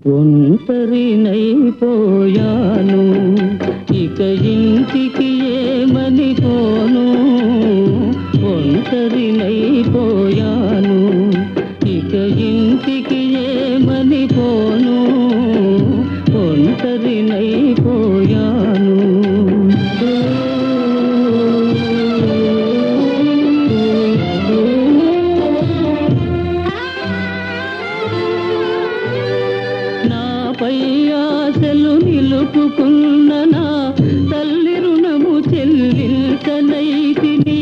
ఒంటరినైపోయాను ఇక ఇంటికి ఏమని పోను ఒంటరినైపోయాను ఇక ఇంటికి ఏమని పోను ఒంటరినైపోయాను నాపై ఆశలు నిలుపుకున్న నా తల్లి రుణము చెల్లించనైతిని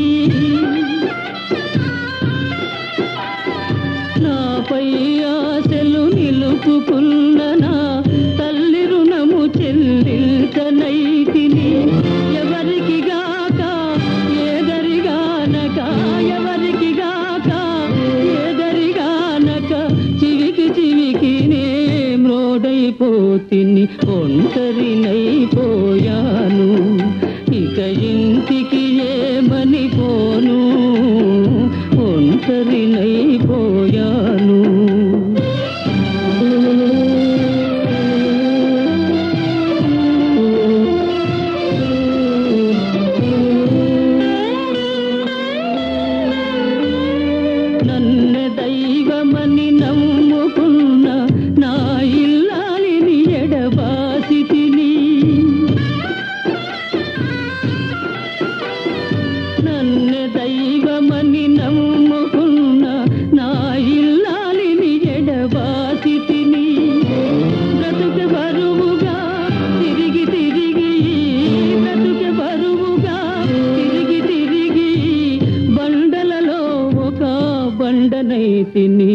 నాపై ఆశలు నిలుపుకున్న నా తల్లి రుణము చెల్లించనైతిని ఎవరికి గాక ఏదరిగానక ఎవరికి గాక ఏదరిగానక చివికి చివికి నే మ్రోడైపోతిని ఒంటరినైపోయాను ఇక ఇంటికి ఏమని పోను ఒంటరినైపోయాను నన్ను దైవమని నమ్ముకున్న నా ఇల్లాలిని ఎడబాసి తిని నన్ను దైవమని నమ్ముకున్న నా ఇల్లాలిని ఎడబాసి తిని బ్రతుకు బరువుగా తిరిగి తిరిగి బ్రతుకు బరువుగా తిరిగి తిరిగి బండలలో ఒక బండనై తిని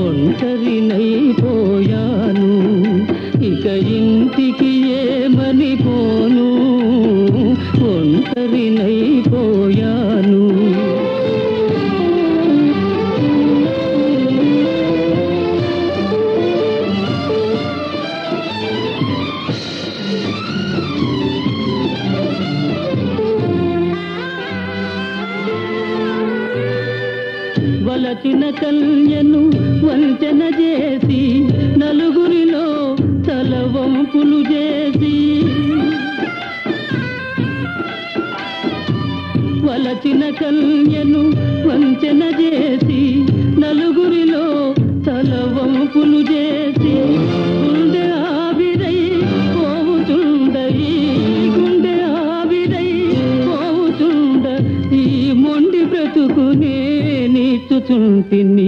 ఒంటరినైపోయాను ఇక ఇంటికి ఏమని పోను ఒంటరినైపోయాను వలచిన కన్యను వంచన చేసి నలుగురిలో తల వంపులు చేసి వలచిన కన్యను వంచన చేసి నలుగురిలో తల వంపులు చేసి గుండె ఆవిరై పోవుతుండయి గుండె ఆవిరై పోవుతుండ ఈ మొండి బ్రతుకునే నీచుచుంటిని